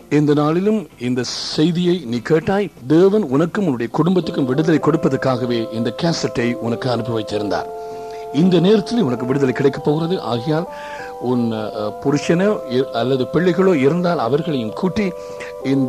இந்த நாளிலும் இந்த செய்தியை நீ கேட்டாய் தேவன் உனக்கும் உன்னுடைய குடும்பத்துக்கும் விடுதலை கொடுப்பதற்காகவே இந்த கேசட்டை உனக்கு அனுப்பி வைத்திருந்தார் இந்த நேரத்தில் உனக்கு விடுதலை கிடைக்கப் போகிறது ஆகையால் உன் அஹ், புருஷனோ இ- அல்லது பிள்ளைகளோ இருந்தால் அவர்களையும் கூட்டி இந்த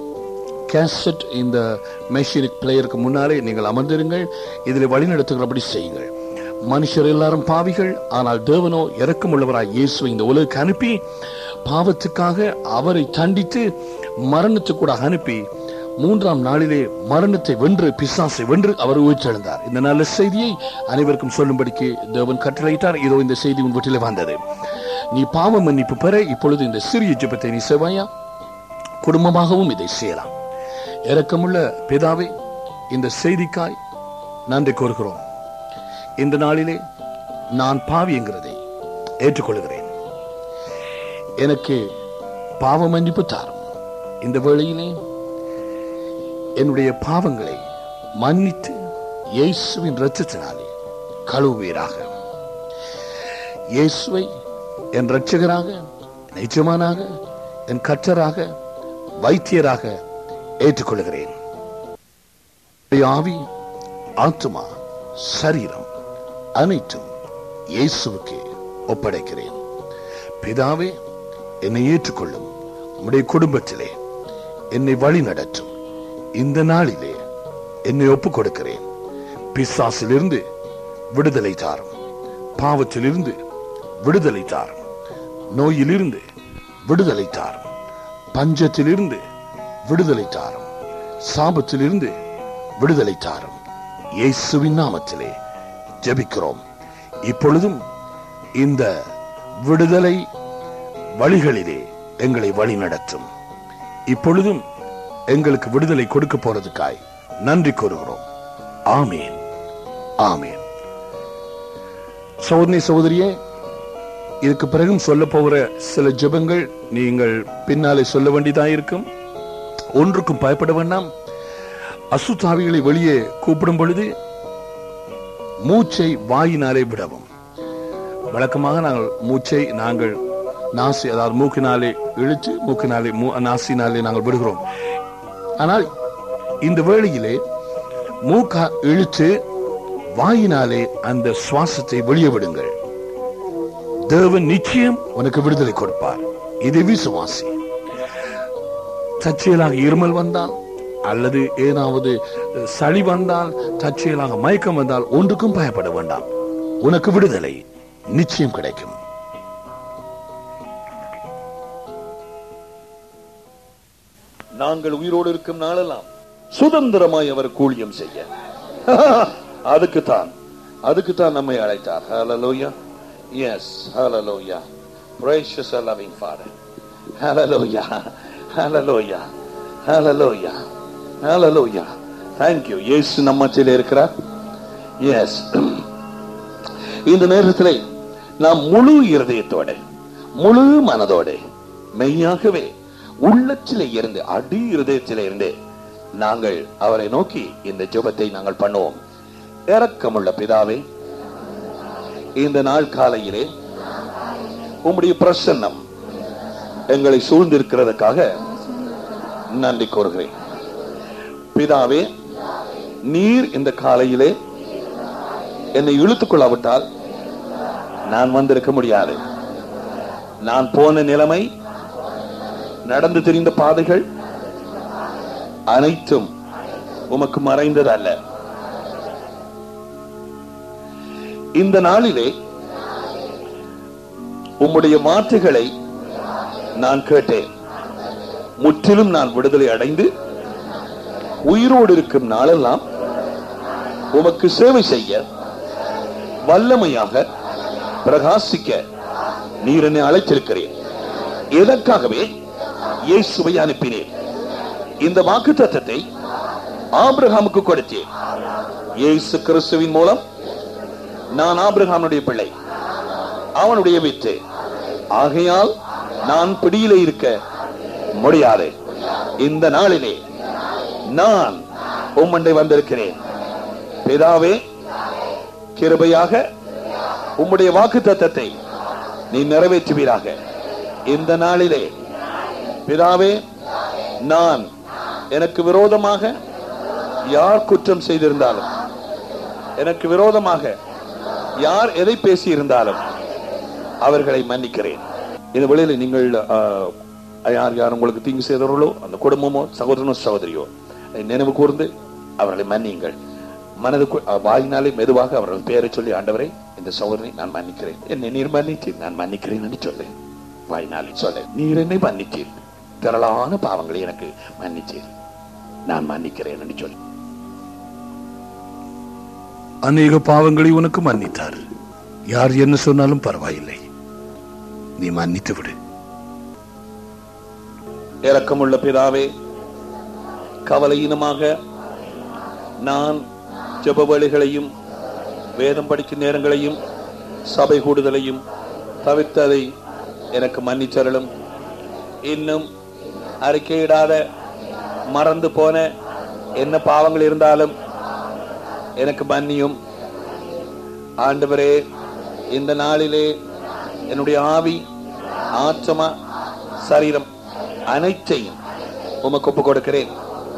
கேசட் இந்த மெஷினிக் பிளேயருக்கு முன்னாலே நீங்கள் அமர்ந்திருங்கள் இதில் வழிநடத்துகிறபடி செய்யுங்கள் மனுஷர் எல்லாரும் பாவிகள் ஆனால் தேவனோ இரக்கமுள்ளவராய் இயேசுவை இந்த உலகுக்கு அனுப்பி பாவத்துக்காக அவரை தண்டித்து மரணத்துக்கு கூட அனுப்பி மூன்றாம் நாளிலே மரணத்தை வென்று பிசாசை வென்று அவர் உயிர்த்தெழுந்தார் இந்த நல்ல செய்தியை அனைவருக்கும் சொல்லும்படிக்கு தேவன் கட்டளையிட்டார் இதோ இந்த செய்தி உன் வீட்டிலே வந்தது நீ பாவ மன்னிப்பு பெற இப்பொழுது இந்த சிறிய ஜெபத்தை நீ செய்வாயா குடும்பமாகவும் இதை செய்யலாம் இரக்கமுள்ள பிதாவே இந்த செய்திக்காய் நன்றி கூறுகிறோம் இந்த நாளிலே நான் பாவி என்கிறதை ஏற்றுக்கொள்கிறேன் எனக்கு பாவ மன்னிப்பு தாரும் இந்த வேளையிலே என்னுடைய பாவங்களை மன்னித்து இயேசுவின் இரத்தத்தினாலே கழுவுவீராக இயேசுவை என் இரட்சகராக நிஜமானாக என் கற்றராக வைத்தியராக ஏற்றுக்கொள்கிறேன் என்னுடைய ஆவி ஆத்துமா சரீரம் அனைத்தும் இயேசுவுக்கு ஒப்படைக்கிறேன் பிதாவே என்னை ஏற்றுக்கொள்ளும் உம்முடைய குடும்பத்திலே என்னை வழி நடத்தும் இந்த நாளிலே என்னை ஒப்புக் கொடுக்கிறேன் பிசாசிலிருந்து விடுதலை தாரும் பாவத்திலிருந்து விடுதலை தாரும் நோயிலிருந்து விடுதலை தாரும் பஞ்சத்திலிருந்து விடுதலை தாரும் சாபத்திலிருந்து விடுதலை தாரும் இயேசுவின் நாமத்திலே ஜெபிக்கிறோம் இப்பொழுதும் இந்த விடுதலை வழிகளிலே எங்களை வழி நடத்தும் இப்பொழுதும் எங்களுக்கு விடுதலை கொடுக்க போறதுக்காய் நன்றி கூறுகிறோம் ஆமேன் ஆமேன் சோதனை சகோதரியே இதுக்கு பிறகும் சொல்ல போகிற சில ஜெபங்கள் நீங்கள் பின்னாலே சொல்ல வேண்டியதாக இருக்கும் ஒன்றுக்கும் பயப்பட வேண்டாம் அசுத்தாவிகளை வெளியே கூப்பிடும் பொழுது மூச்சை வாயினாலே விடவும் வழக்கமாக நாங்கள் மூச்சை நாங்கள் நாசி அதாவது மூக்கினாலே இழுத்து மூக்கினாலே மூ- நாசினாலே நாங்கள் விடுகிறோம் ஆனால் இந்த வேளையிலே மூக்கா இழுத்து வாயினாலே அந்த சுவாசத்தை வெளியே விடுங்கள் தேவன் நிச்சயம் உனக்கு விடுதலை கொடுப்பார் இது விசுவாசி தற்செயலாக இருமல் வந்தால் அல்லது ஏதாவது சளி வந்தால் தற்செயலாக மயக்கம் வந்தால் ஒன்றுக்கும் பயப்பட வேண்டாம் உனக்கு விடுதலை நிச்சயம் கிடைக்கும் நாங்கள் உயிரோடு இருக்கும் நாளெல்லாம் சுதந்திரமாய் அவர் கூலியம் செய்ய அதுக்குத்தான் அதுக்குத்தான் நம்மை அழைத்தார் hallelujah yes hallelujah precious and loving father hallelujah hallelujah hallelujah hallelujah thank you இயேசு நம்ம மத்தியிலே இருக்கிறார் எஸ் இந்த நேரத்தில் நாம் முழு இருதயத்தோட முழு மனதோட மெய்யாகவே உள்ளத்திலே இருந்து அடி இருதயத்திலே இருந்து நாங்கள் அவரை நோக்கி இந்த ஜெபத்தை நாங்கள் பண்ணுவோம் இரக்கமுள்ள பிதாவே இந்த நாள் காலையிலே உம்முடைய பிரசன்னம் எங்களை சூழ்ந்திருக்கிறதுக்காக நன்றி கூறுகிறேன் பிதாவே நீர் இந்த காலையிலே என்னை இழுத்துக் கொள்ளாவிட்டால் நான் வந்திருக்க முடியாது நான் போன நிலைமை நடந்து தெரிந்த பாதைகள் அனைத்தும் உமக்கு மறைந்தது அல்ல இந்த நாளிலே உம்முடைய வார்த்தைகளை நான் கேட்டேன் முற்றிலும் நான் விடுதலை அடைந்து உயிரோடு இருக்கும் நாளெல்லாம் உமக்கு சேவை செய்ய வல்லமையாக பிரகாசிக்க நீர் என்னை அழைத்திருக்கிறேன் எதற்காகவே இயேசுவை அனுப்பினேன் இந்த வாக்கு தத்தத்தை ஆபிரகாமுக்கு கொடுத்தேன் இயேசு கிறிஸ்துவின் மூலம் நான் ஆபிரகாமுடைய பிள்ளை அவனுடைய வித்து ஆகையால் நான் பிடியிலே இருக்க முடியாது இந்த நாளிலே நான் உம்மண்டை வந்திருக்கிறேன் பிதாவே கிருபையாக உம்முடைய வாக்கு தத்தத்தை நீ நிறைவேற்றுவீராக இந்த நாளிலே பிதாவே நான் எனக்கு விரோதமாக யார் குற்றம் செய்திருந்தாலும் எனக்கு விரோதமாக யார் எதை பேசியிருந்தாலும் அவர்களை மன்னிக்கிறேன் இந்த வழியில நீங்கள் ஆஹ், யார் யார் உங்களுக்கு தீங்கு செய்தவர்களோ அந்த குடும்பமோ சகோதரனோ சகோதரியோ அதை நினைவு கூர்ந்து அவர்களை மன்னியுங்கள் மனதுக்கு அஹ், வாயினாலே மெதுவாக அவர்கள் பெயரை சொல்லி ஆண்டவரை இந்த சகோதரனை நான் மன்னிக்கிறேன் என்னை நீர் மன்னித்தீர் நான் மன்னிக்கிறேன் என்று சொல்லு வாயினாலே சொல்ல நீர் என்னை மன்னித்தீர் திரளான பாவங்களை எனக்கு மன்னித்தீர் நான் மன்னிக்கிறேன் என்று சொல்லு அநேக பாவங்களை உனக்கு மன்னித்தார் யார் என்ன சொன்னாலும் பரவாயில்லை நீ மன்னித்து விடு இரக்கமுள்ள பிதாவே கவலையினமாக நான் ஜெப வேளைகளையும் வேதம் படிக்கும் நேரங்களையும் சபை கூடுதலையும் தவிர்த்ததை எனக்கு மன்னிச்சரலும் இன்னும் அறிக்கையிடாத மறந்து போன என்ன பாவங்கள் இருந்தாலும் எனக்கு மன்னியும் ஆண்டவரே இந்த நாளிலே என்னுடைய ஆவி ஆத்மா சரீரம் அனைத்தையும் உமக்கு ஒப்புக் கொடுக்கிறேன்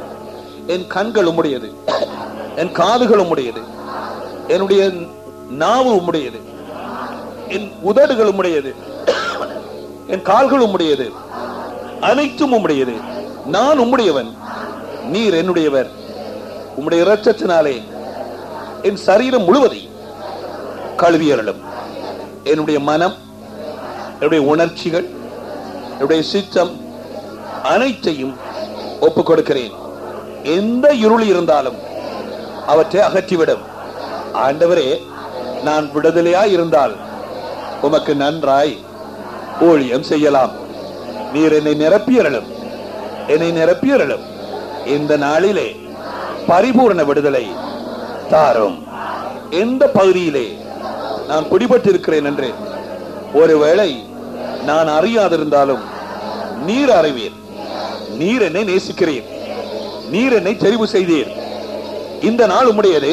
என் கண்கள் உம்முடையது என் காதுகள் உம்முடையது என்னுடைய நாவு உம்முடையது என் உதடுகள் உம்முடையது என் கால்கள் உம்முடையது அனைத்தும் உம்முடையது நான் உம்முடையவன் நீர் என்னுடையவர் உம்முடைய இரத்தத்தினாலே என் சரீரம் முழுவதையும் கழுவியறலும் என்னுடைய மனம் என்னுடைய உணர்ச்சிகள் என்னுடைய சித்தம் அனைத்தையும் ஒப்புக் கொடுக்கிறேன் எந்த இருள் இருந்தாலும் அவற்றை அகற்றிவிடும் ஆண்டவரே நான் விடுதலையாய் இருந்தால் உமக்கு நன்றாய் ஊழியம் செய்யலாம் நீர் என்னை நிரப்பியறலும் என்னை நிரப்பியறலும் இந்த நாளிலே பரிபூர்ண விடுதலை தாரும் எந்த பகுதியிலே நான் பிடிபட்டிருக்கிறேன் என்று ஒருவேளை நான் அறியாதிருந்தாலும் நீர் அறிவீர் நீர் என்னை நேசிக்கிறீர் நீர் என்னை தெரிவு செய்தீர் இந்த நாள் உம்முடையது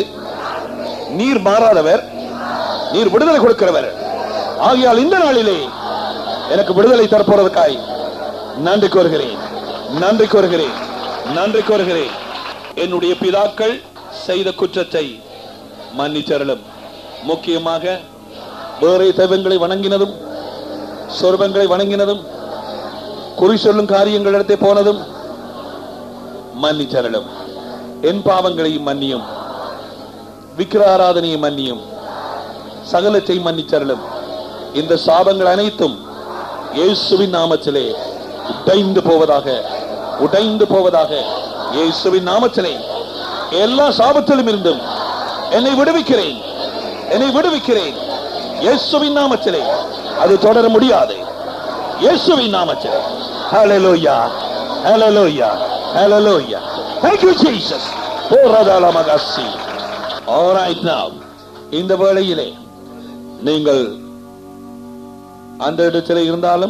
நீர் மாறாதவர் நீர் விடுதலை கொடுக்கிறவர் ஆகையால் இந்த நாளிலே எனக்கு விடுதலை தரப்போறதுக்காய் நன்றி கோருகிறேன் நன்றி கோருகிறேன் நன்றி கோருகிறேன் என்னுடைய பிதாக்கள் செய்த குற்றத்தை மன்னிச்சரலும் முக்கியமாக வேறே தெய்வங்களை வணங்கினதும் சொர்பங்களை வணங்கினதும் குறி சொல்லும் காரியங்களிடத்தே போனதும் மன்னிச்சரலும் என் பாவங்களையும் மன்னியும் விக்கிர ஆராதனையும் மன்னியும் சகலத்தை மன்னிச்சரலும் இந்த சாபங்கள் அனைத்தும் இயேசுவின் நாமத்திலே உடைந்து போவதாக உடைந்து போவதாக இயேசுவின் நாமத்திலே எல்லா சாபத்திலும் இருந்தும் என்னை விடுவிக்கிறேன் என்னை விடுவிக்கிறேன் இயேசுவின் நாமத்திலே அது தொடர முடியாது இயேசுவின் நாமத்திலே ஹalleluya ஹalleluya ஹalleluya thank you jesus போராதால மகாசி all right now இந்த வேளையிலே நீங்கள் அந்த இடத்திலே இருந்தாலும்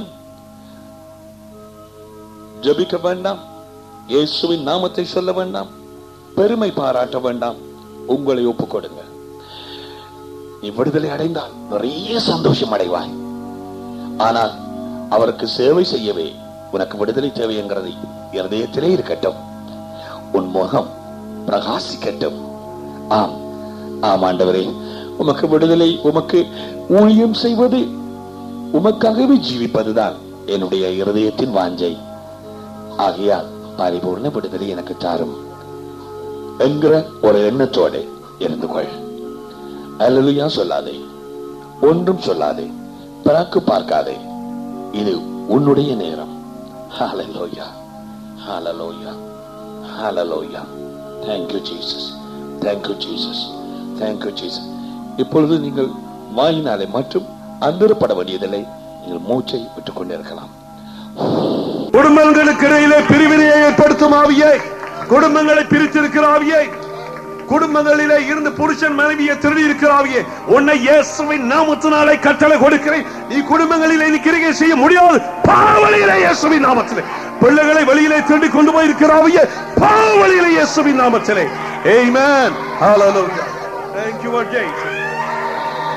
ஜெபிக்க வேண்டாம் இயேசுவின் நாமத்தை சொல்ல வேண்டாம் பெருமை பாராட்ட வேண்டாம் உங்களை ஒப்புக் கொடுங்க நீ விடுதலை அடைந்தால் நிறைய சந்தோஷம் அடைவாய் ஆனால் அவருக்கு சேவை செய்யவே உனக்கு விடுதலை தேவைங்கிறது இருதயத்திலே இருக்கட்டும் உன் முகம் பிரகாசிக்கட்டும் ஆம் ஆம் ஆண்டவரே உமக்கு விடுதலை உமக்கு ஊழியம் செய்வது உமக்காகவே ஜீவிப்பதுதான் என்னுடைய இருதயத்தின் வாஞ்சை ஆகையால் பரிபூர்ண விடுதலை எனக்கு தாரும் என்கிற ஒரு எண்ணத்தோடு இருந்து கொள் அல்லலுயா சொல்லாதே ஒன்றும் சொல்லாதே பிறக்கு பார்க்காதே இது உன்னுடைய நேரம் ஹalleluya ஹalleluya ஹalleluya thank you jesus thank you jesus thank you jesus இப்பொழுது நீங்கள் வாயினாலே மற்றும் அந்தரப்பட வேண்டியதில்லை நீங்கள் மூச்சை விட்டுக் கொண்டிருக்கலாம் குடும்பங்களுக்கு இடையிலே பிரிவினையை ஏற்படுத்தும் ஆவியை குடும்பங்களை பிரித்திருக்கிற ஆவியை குடும்பங்களிலே இருந்து புருஷன் மனைவியை திருடி இருக்கிற ஆவியை உன்னை இயேசுவின் நாமத்தினாலே கட்டளை கொடுக்கிறேன் நீ குடும்பங்களிலே நீ கிரிகை செய்ய முடியாது பாவலியிலே இயேசுவின் நாமத்திலே பிள்ளைகளை வெளியிலே திருடி கொண்டு போய் இருக்கிற ஆவியை பாவலியிலே இயேசுவின் நாமத்திலே Amen. Hallelujah. Thank you, Lord Jesus.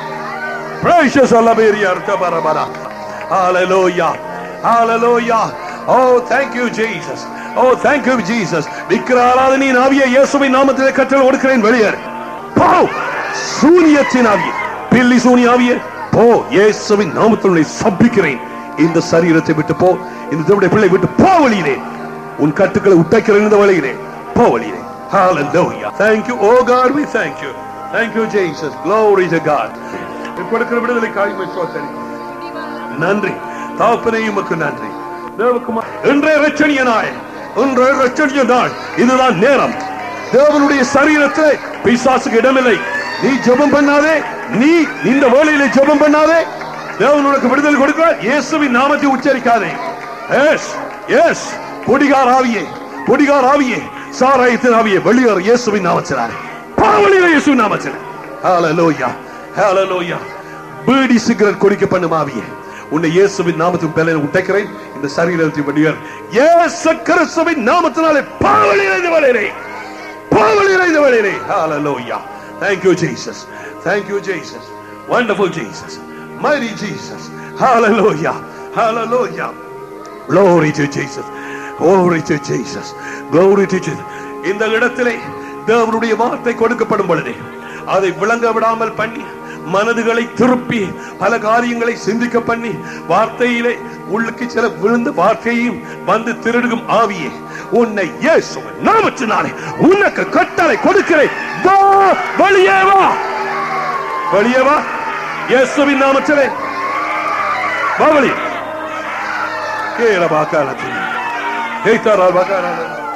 Precious Alaberia Tabarabara. Hallelujah. Hallelujah. Oh thank you Jesus oh thank you Jesus விக்கிர ஆராதனையின் ஆவியை இயேசுவின் நாமத்திலே கட்டளை கொடுக்கிறேன் வெளியேறு போ சூனியத்தின் ஆவியே பில்லி சூனிய ஆவியே போ இயேசுவின் நாமத்தில் உன்னை சபிக்கிறேன் இந்த சரீரத்தை விட்டு போ இந்த தேவனுடைய பிள்ளை விட்டு போ வழியிலே உன் கட்டுக்களை உடைக்கிறேன் இந்த வழியிலே போ வழியிலே Hallelujah. Thank you, oh God, we thank you. Thank you, Jesus. Glory to God. கொடுக்கிற விடுதலை காய்மை சோதனை நன்றி தாப்பனே உமக்கு நன்றி தேவகுமார் இன்றைய ரச்சனிய நாள் இன்றைய ரச்சனிய நாள் இதுதான் நேரம் தேவனுடைய சரீரத்தில் பிசாசுக்கு இடமில்லை நீ ஜெபம் பண்ணாதே நீ இந்த வேளையிலே ஜெபம் பண்ணாதே தேவன் உனக்கு விடுதலை கொடுக்கிறார் இயேசுவின் நாமத்தை உச்சரிக்காதே எஸ் எஸ் குடிகார் ஆவியே குடிகார் ஆவியே சாராயத்தின் ஆவியே வெளியேறு இயேசுவின் நாமத்தினாலே பாவலியில இயேசுவின் நாமத்தினாலே ஹalleluya ஹalleluya பீடி சிகரெட் குடிக்க பண்ணும் ஆவியே உன்னை இயேசுவின் நாமத்தின் பேரில் உடைக்கிறேன் இந்த சரீரத்தை வெளியேறு இயேசு கிறிஸ்துவின் நாமத்தினாலே பாவலியில இந்த வலையிலே பாவலியில இந்த வலையிலே ஹalleluya thank you jesus thank you jesus wonderful jesus mighty jesus hallelujah hallelujah Glory to Jesus. Glory to Jesus. Glory to Jesus. இந்த இடத்திலே தேவனுடைய வார்த்தை கொடுக்கப்படும் பொழுது அதை விளங்க விடாமல் பண்ணி மனதுகளை திருப்பி பல காரியங்களை சிந்திக்க பண்ணி வார்த்தையிலே உள்ளுக்கு சில விழுந்த வார்த்தையும் வந்து திருடுகும் ஆவியே உன்னை இயேசுவின் நாமத்தினாலே உனக்கு கட்டளை கொடுக்கிறேன் வா, வெளியே வா வெளியே வா இயேசுவின் நாமத்திலே வா வெளியே Kera bakana ti. Heitara bakana.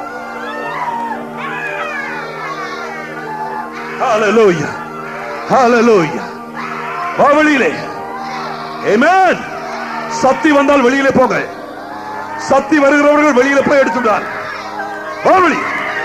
Hallelujah. Hallelujah. வா வெளியிலே Amen. சக்தி வந்தால் வெளியிலே போங்க சக்தி வருகிறவர்கள் வெளியில போய் எடுத்துட்டார் வா வெளியே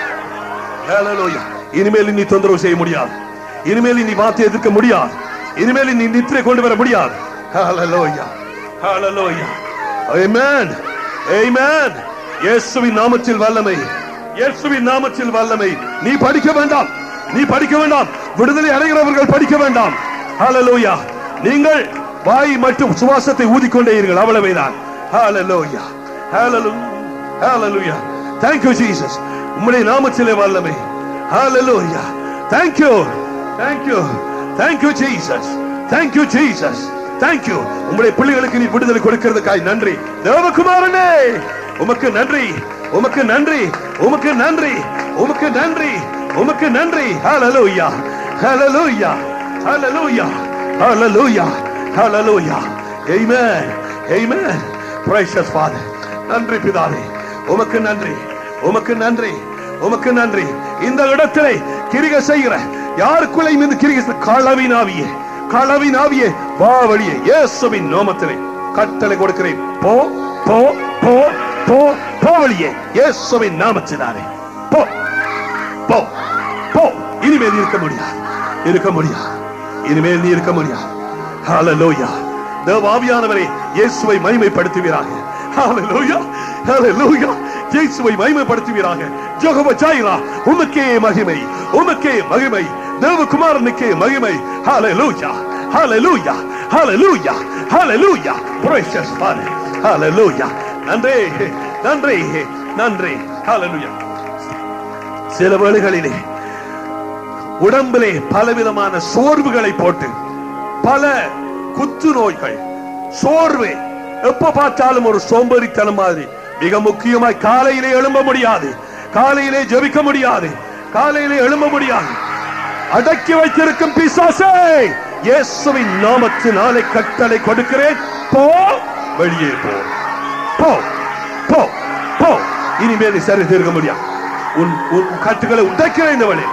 Hallelujah. இனிமேல் நீ தொந்தரவு செய்ய முடியாது இனிமேல் நீ வார்த்தை எதிர்க்க முடியாது இனிமேல் நீ நித்திரை கொண்டு வர முடியாது Hallelujah. Hallelujah. Amen. Amen. இயேசுவின் நாமத்தில் வல்லமை இயேசுவின் நாமத்தில் வல்லமை நீ படிக்க வேண்டாம் நீ படிக்க வேண்டாம் விடுதலை அடைகிறவர்கள் படிக்க வேண்டாம் Hallelujah. நீங்கள் வாய் மற்றும் சுவாசத்தை ஊதிக்கொண்டே இருங்கள் அவ்வளவுதான் Hallelujah. Hallelujah. Hallelujah. Thank you Jesus. உம்முடைய நாமத்திலே வல்லமை Hallelujah. Thank you. Thank you. Thank you Jesus. Thank you Jesus. Thank you. உம்முடைய பிள்ளைகளுக்கு நீ விடுதலை கொடுக்கிறதுக்காய் நன்றி தேவகுமாரனே உமக்கு நன்றி உமக்கு நன்றி உமக்கு நன்றி உமக்கு நன்றி உமக்கு நன்றி Hallelujah. Hallelujah. Hallelujah. Hallelujah. Hallelujah. Amen. Amen. Precious Father. நன்றி பிதாவே உமக்கு நன்றி உமக்கு நன்றி உமக்கு நன்றி இந்த இடத்திலே கிரிக செய்கிற யாருக்குள்ளே இந்த கிரிக களவின் ஆவியே களவின் ஆவியே வா வழியே இயேசுவின் நாமத்திலே கட்டளை கொடுக்கிறேன் போ போ போ போ போ வழியே இயேசுவின் நாமத்தினாலே போ போ போ இனிமேல் இருக்க முடியாது இருக்க முடியாது இனிமேல் நீ இருக்க முடியாது ஹalleluya தேவாவியானவரே இயேசுவை மகிமைப்படுத்துவீராக ஹalleluya ஹalleluya இயேசுவை மகிமைப்படுத்துவீராக ஜெகோவா ஜாயிரா உமக்கே மகிமை உமக்கே மகிமை தேவகுமாரனுக்கே மகிமை ஹalleluya ஹalleluya ஹalleluya ஹalleluya precious father ஹalleluya நன்றி நன்றி நன்றி ஹalleluya சில வேளைகளிலே உடம்பிலே பலவிதமான சோர்வுகளை போட்டு பல குத்து நோய்கள் சோர்வு எப்ப பார்த்தாலும் ஒரு சோம்பேறித்தனம் மாதிரி மிக முக்கியமாய் காலையிலே எழும்ப முடியாது காலையிலே ஜெபிக்க முடியாது காலையிலே எழும்ப முடியாது அடக்கி வைத்திருக்கும் பிசாசே இயேசுவின் நாமத்தினாலே கட்டளை கொடுக்கிறேன் போ வெளியே போ போ போ போ இனிமேல் நீ சரி தீர்க்க முடியாது உன் உன் கட்டுகளை உடைக்கிறேன் இந்த வழி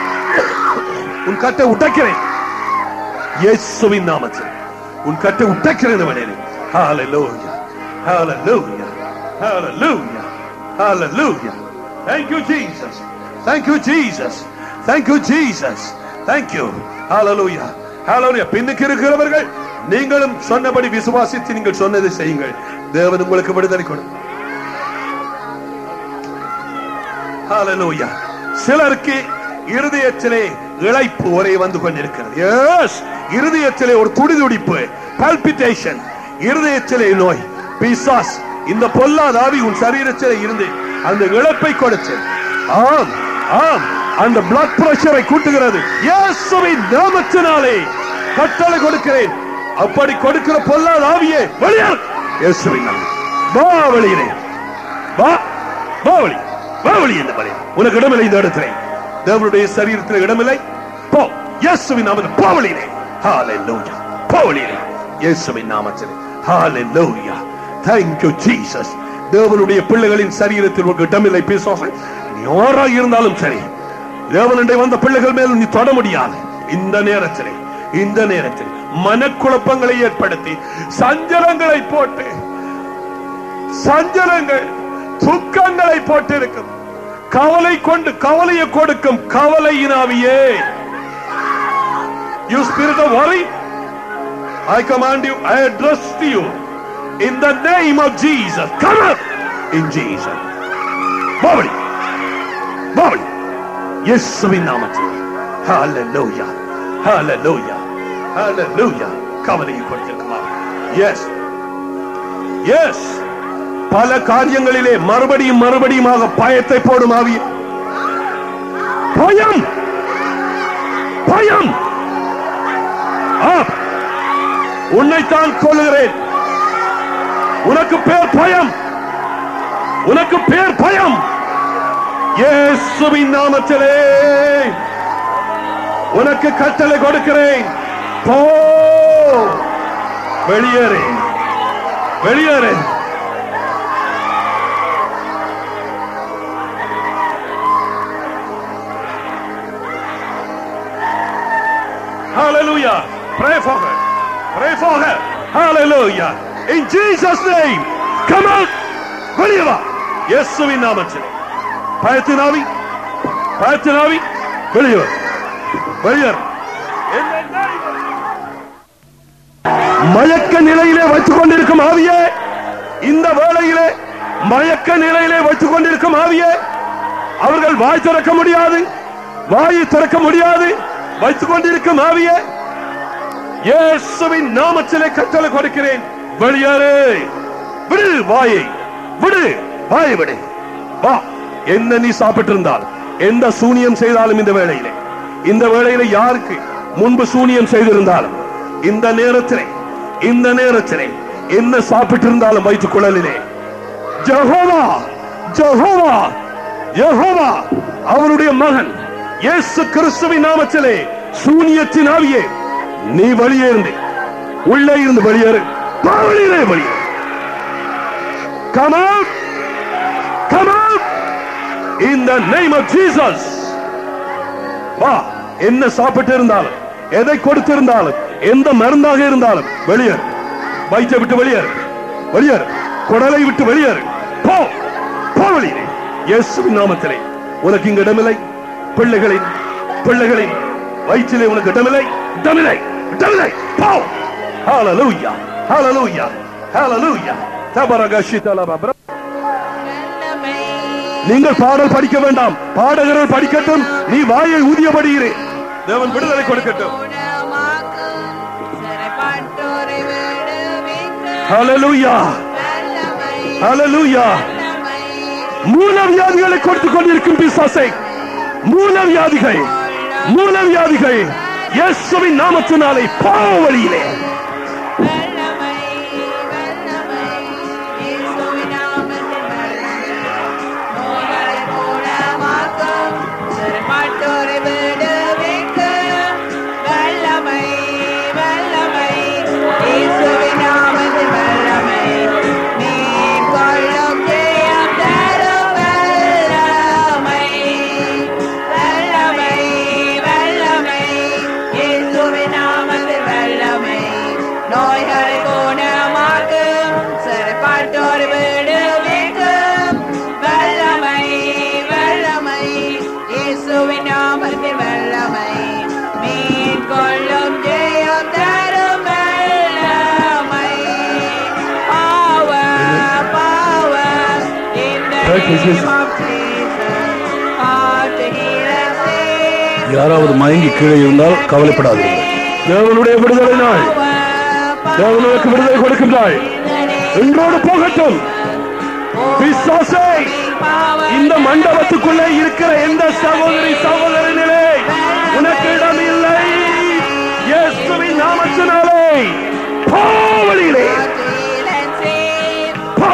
உன் கட்டை உடைக்கிறேன் இயேசுவின் நாமத்தில் உன் கட்டை உடைக்கிறேன் இந்த வழியிலே ஹalleluya hallelujah hallelujah hallelujah thank you jesus thank you jesus thank you jesus thank you hallelujah hallelujah பின்னுக்கு இருக்கிறவர்கள் நீங்களும் சொன்னபடி விசுவாசித்து நீங்கள் சொன்னதை செய்யுங்கள் தேவன் உங்களுக்கு விடுதலை கொடு Hallelujah. சிலருக்கு இருதயத்திலே இழைப்பு ஒரே வந்து கொண்டிருக்கிறது Yes. இருதயத்திலே ஒரு துடிதுடிப்பு பல்பிட்டேஷன் இருதயத்திலே நோய் பிசாஸ் இந்த பொல்லாத ஆவி உன் சரீரத்தில் இருந்து அந்த இழப்பை கொடுத்து ஆம் ஆம் அந்த பிளட் பிரஷரை கூட்டுகிறது இயேசுவின் நாமத்தினாலே கட்டளை கொடுக்கிறேன் அப்படி கொடுக்கிற பொல்லாத ஆவியே வெளியேறு இயேசுவின் நாமம் வா வெளியிலே வா வா வெளியே வா வெளியே இந்த வழி உனக்கு இடமில்லை இந்த இடத்திலே தேவனுடைய சரீரத்தில் இடமில்லை போ இயேசுவின் நாமத்தில் போ வெளியிலே ஹalleluya போ வெளியிலே இயேசுவின் நாமத்தில் ஹalleluya thank you jesus தேவனுடைய பிள்ளைகளின் சரீரத்தில் உனக்கு இடமில்லை பிசாசு நீ யாராக இருந்தாலும் சரி தேவனுடைய வந்த பிள்ளைகள் மேல் நீ தொட முடியாது இந்த நேரத்திலே இந்த நேரத்தில் மனக்குழப்பங்களை ஏற்படுத்தி சஞ்சலங்களை போட்டு சஞ்சலங்கள் துக்கங்களை போட்டிருக்கும் கவலை கொண்டு கவலையை கொடுக்கும் கவலையினாவியே You spirit of worry, I command you, I address to you in the name of Jesus. Come up in Jesus. Bobby, Bobby, இயேசுவின் நாமத்தில் Hallelujah, Hallelujah, Hallelujah. கவலையை கொடுத்திருக்குமா Yes, yes. பல காரியங்களிலே மறுபடியும் மறுபடியுமாக பயத்தை போடும் ஆவிய பயம் பயம் ஆ, உன்னைத்தான் கொள்ளுகிறேன் உனக்கு பேர் பயம் உனக்கு பேர் பயம் இயேசுவின் நாமத்திலே உனக்கு கட்டளை கொடுக்கிறேன் போ வெளியேறு வெளியேறு Hallelujah. Pray for her. Pray for her. Hallelujah. In Jesus' name. Come out. வெளியே வா இயேசுவின் நாமத்தில் பயத்தின் ஆவி பயத்தின் ஆவி வெளியே வா. வெளியே வா. In the name of மயக்க நிலையிலே வைத்துக் கொண்டிருக்கும் ஆவியே இந்த வேளையிலே மயக்க நிலையிலே வைத்துக் கொண்டிருக்கும் ஆவியே அவர்கள் வாய் திறக்க முடியாது வாயை திறக்க முடியாது வைத்துக் கொண்டிருக்கும் ஆவியே இயேசுவின் நாமத்திலே கட்டளை கொடுக்கிறேன் வெளியேறு விடு வாயை விடு வாயை விடு வா என்ன நீ சாப்பிட்டு இருந்தால் எந்த சூனியம் செய்தாலும் இந்த வேளையிலே இந்த வேளையிலே யாருக்கு முன்பு சூனியம் செய்திருந்தாலும் இந்த நேரத்திலே இந்த நேரத்திலே என்ன சாப்பிட்டு இருந்தாலும் வயிற்று குழலிலே ஜெகோவா ஜெகோவா யெகோவா அவருடைய மகன் இயேசு கிறிஸ்துவின் நாமத்திலே சூனியத்தின் ஆவியே நீ வெளியேறு உள்ளே இருந்து வெளியேறு போ, வெளியேறு வெளியே Come out! Come out! In the name of Jesus! வா என்ன சாப்பிட்டு இருந்தாலும் எதை கொடுத்திருந்தாலும் எந்த மருந்தாக இருந்தாலும் வெளியேறு வயிற்றை விட்டு வெளியேறு வெளியேறு குடலை விட்டு வெளியேறு போ போ வெளியே இயேசுவின் நாமத்திலே உனக்கு இங்கு இடமில்லை பிள்ளைகளின் பிள்ளைகளின் வயிற்றிலே உனக்கு இடமில்லை இடமில்லை இடமில்லை போ ஹalleluya hallelujah hallelujah தபரகஷிதலப நீங்கள் பாடல் படிக்க வேண்டாம் பாடகர்கள் படிக்கட்டும் நீ வாயை ஊதியபடுகிறே தேவன் விடுதலை கொடுக்கட்டும் ஹalleluya ஹalleluya மூலவியாதிகளை கொடுத்துக் கொண்டிருக்கும் பிசாசை மூலவியாதிகள் மூலவியாதிகள் இயேசுவின் நாமத்தினாலே பாவ வழியிலே நோய்களை குணமாக்கும் சிறைப்பாட்டோர் விடுவிக்கும் வல்லமை வல்லமை இயேசுவின் நாமத்தில் வல்லமை மீன் கொள்ளும் ஜெயம் தரும் வல்லமை power power in the Thank you, Jesus. name of Jesus all to heal and save யாராவது மயங்கி கீழே இருந்தால் கவலைப்படாதீர்கள் தேவனுடைய விடுதலை நாள் தேவனுக்கு விடுதலை கொடுக்கின்றாள் என்றோடு போகட்டும் பிசாசே இந்த மண்டபத்துக்குள்ளே இருக்கிற எந்த சகோதரி சகோதரனிலே உனக்கு இடம் இல்லை இயேசுவின் நாமத்தினாலே பாவலிலே போ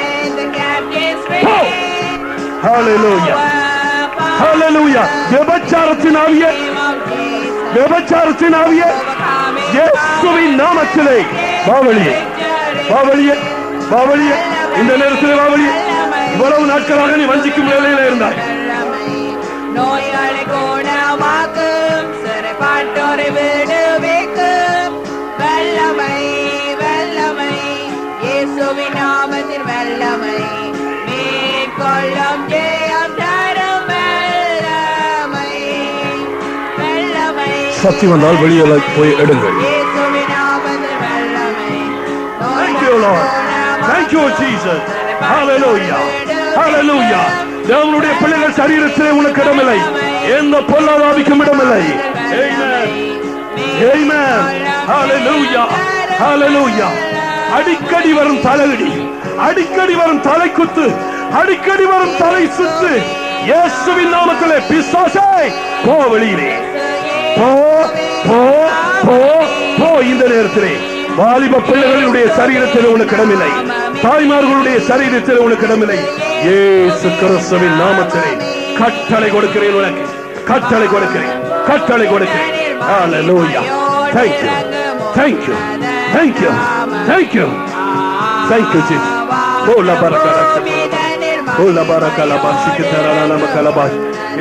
போ ஹalleluya ஹalleluya விபச்சாரத்தின் ஆவியே விபச்சாரத்தின் ஆவியே இயேசுவின் நாமத்திலே பாவலியே பாவலியே பாவலியே இந்த நேரத்திலே பாவலியே இவ்வளவு நாட்களாக நீ வஞ்சிக்கும் நிலையில இருந்தாய் நோயாளி குணமாக்கும் சிறைப்பாட்டோரை விடுவிக்கும் வல்லமை வல்லமை இயேசுவின் நாமத்தில் வல்லமை மேற்கொள்ளும் ஜெயம் தரும் வல்லமை வல்லமை சக்தி வந்தால் வெளியே போய் எடுங்கள் இயேசுவின் நாமத்தில் வல்லமை Thank you, Lord. Thank you, Jesus. Hallelujah. Hallelujah. தேவனுடைய பிள்ளைகள் சரீரத்திலே உனக்கு இடமில்லை எந்த பொல்லாதாவிக்கும் இடமில்லை Amen. Amen. Hallelujah. Hallelujah. அடிக்கடி வரும் தலையடி அடிக்கடி வரும் தலை குத்து அடிக்கடி வரும் தலை சுத்து இயேசுவின் நாமத்திலே பிசாசே போ வெளியிலே போ போ போ போ இந்த நேரத்திலே வாலிப பிள்ளைகளுடைய சரீரத்தில் உனக்கு இடமில்லை தாய்மார்களுடைய சரீரத்தில் உனக்கு இடமில்லை இயேசு கிறிஸ்துவின் நாமத்திலே கட்டளை கொடுக்கிறேன் உனக்கு கட்டளை கொடுக்கிறேன் கட்டளை கொடுக்கிறேன் Hallelujah. Thank you. Thank you. Thank you. Thank you. Thank you, Jesus. Oh, la baraka la Oh, la baraka la bashikitara la la makalabash.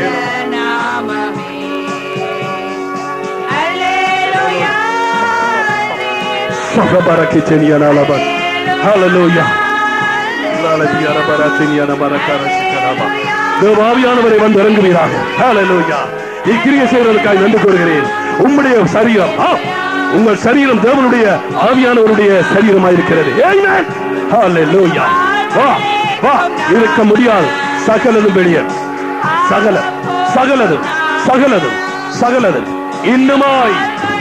Saka barakitenia la la ba. Hallelujah. Lalabiyara baratenia na barakara sikaraba. தேவாவியானவரை வந்து இறங்குவீராக Hallelujah. இக்கிரிய செய்வதற்காக நன்றி கூறுகிறேன் உம்முடைய சரீரம் ஆ, உங்கள் சரீரம் தேவனுடைய ஆவியானவருடைய சரீரமாக இருக்கிறது Amen. Hallelujah. வா வா இருக்க முடியாது சகலதும் வெளியே சகல சகலதும் சகலதும் சகலதும் இன்னுமாய்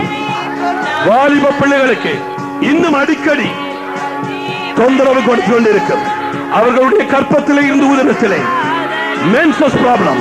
வாலிப பிள்ளைகளுக்கு இன்னும் அடிக்கடி தொந்தரவு கொடுத்து கொண்டிருக்கும் அவர்களுடைய கற்பத்திலே இருந்து உதரத்திலே மென்சஸ் ப்ராப்ளம்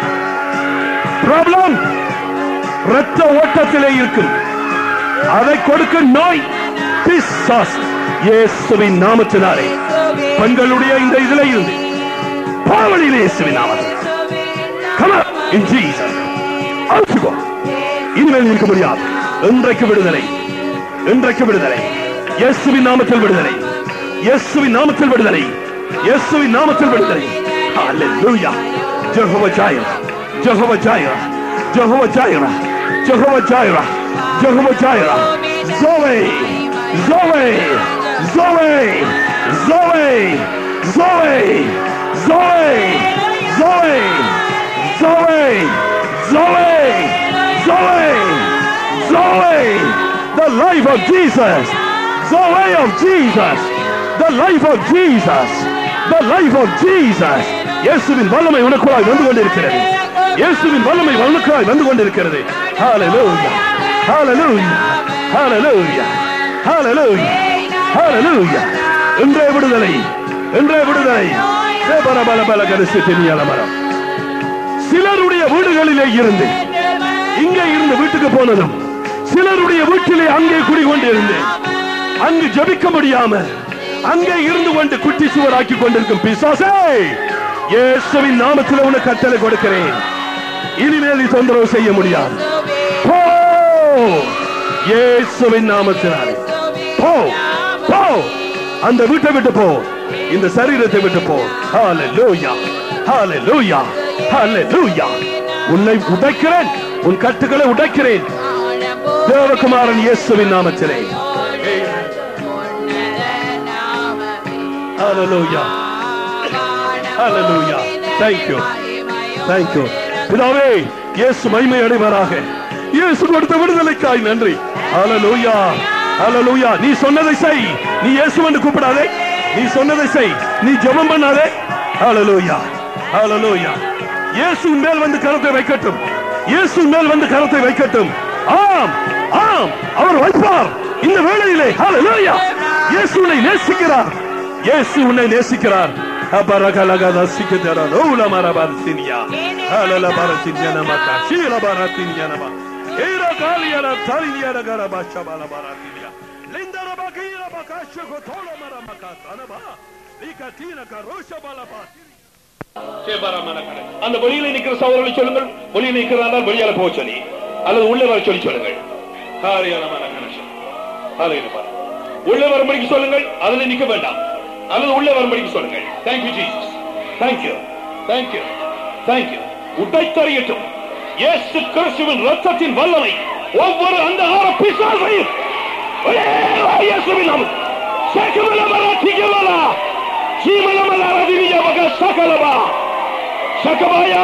ப்ராப்ளம் இரத்த ஓட்டத்திலே இருக்கும் அதை கொடுக்கும் நோய் பிசாஸ் இயேசுவின் நாமத்தினாலே பெண்களுடைய இந்த இதிலே இருந்து பாவலிலே இயேசுவின் நாமத்தில் Come on, in Jesus. Out you go. இனிமேல் இருக்க முடியாது இன்றைக்கு விடுதலை இன்றைக்கு விடுதலை இயேசுவின் நாமத்தில் விடுதலை இயேசுவின் நாமத்தில் விடுதலை இயேசுவின் நாமத்தில் விடுதலை hallelujah Jehovah Jireh Jehovah Jireh Jehovah Jireh Jehovah Jireh Jehovah Jireh Zoe Zoe Zoe Zoe Zoe Zoe Zoe Zoe Zoe Zoe Zoe, the life of Jesus. Zoe of Jesus. The life of Jesus. The life of Jesus. இயேசுவின் வல்லமை உனக்குள்ளாய் வந்து கொண்டிருக்கிறது இயேசுவின் வல்லமை உனக்குள்ளாய் வந்து கொண்டிருக்கிறது Hallelujah. Hallelujah. Hallelujah. Hallelujah. Hallelujah. இன்றைய விடுதலை இன்றைய விடுதலை பல பல பல கரிசி தெரியல மரம் சிலருடைய வீடுகளிலே இருந்து இங்கே இருந்து வீட்டுக்கு போனதும் சிலருடைய வீட்டிலே அங்கே குடிகொண்டிருந்து அங்கு ஜபிக்க முடியாம அங்கே இருந்து கொண்டு குட்டி சுவராக்கி கொண்டிருக்கும் பிசாசே இயேசுவின் நாமத்தில் உனக்கு கட்டளை கொடுக்கிறேன் இனிமேல் நீ தொந்தரவு செய்ய முடியாது போ இயேசுவின் நாமத்தினாலே போ போ அந்த வீட்டை விட்டு போ இந்த சரீரத்தை விட்டு போ ஹalleluya ஹalleluya ஹalleluya உன்னை உடைக்கிறேன் உன் கட்டுகளை உடைக்கிறேன் தேவகுமாரன் இயேசுவின் நாமத்திலே ஹalleluya ஹalleluya thank you thank you பிதாவே இயேசு மகிமை அடைவாராக இயேசு கொடுத்த விடுதலைக்காய் நன்றி ஹalleluya ஹalleluya நீ சொன்னதை செய் நீ இயேசு என்று கூப்பிடாதே நீ சொன்னதை செய் நீ ஜெபம் பண்ணாதே ஹalleluya ஹalleluya இயேசு மேல் வந்து கரத்தை வைக்கட்டும் இயேசு மேல் வந்து கரத்தை வைக்கட்டும் ஆம் ஆம் அவர் வைப்பார் இந்த வேளையிலே ஹalleluya இயேசு உன்னை நேசிக்கிறார் இயேசு உன்னை நேசிக்கிறார் Abaragalagada siketera ula marabarsinia. Halala baratinyana maka. Shila baratinyana ma. Ira galiana tarinyana garaba shabala baratinya. Linda rabakira bakasha kotola maramaka sanaba. Likatina karosha balabati. அந்த வெளியில நிக்கிற சகோதரர்களை சொல்லுங்கள் வெளியில நிக்கிறார்கள் வெளியால போக சொல்லி அல்லது உள்ளே வர சொல்லி சொல்லுங்கள் காரியமான கணேசன் காலையில பாரு உள்ளே வரும்படிக்கு சொல்லுங்கள் அதுல நிக்க வேண்டாம் அல்லது உள்ளே வரும்படிக்கு சொல்லுங்கள் thank you Jesus thank you thank you thank you உடைத்தறியட்டும் இயேசு கிறிஸ்துவின் ரத்தத்தின் வல்லமை ஒவ்வொரு அந்த ஆர பிசாசையும் ஒரே இயேசுவின் நாமம் சகல மராத்திகளா ஜீவன மலரதினிய மக சகலபா சகபாயா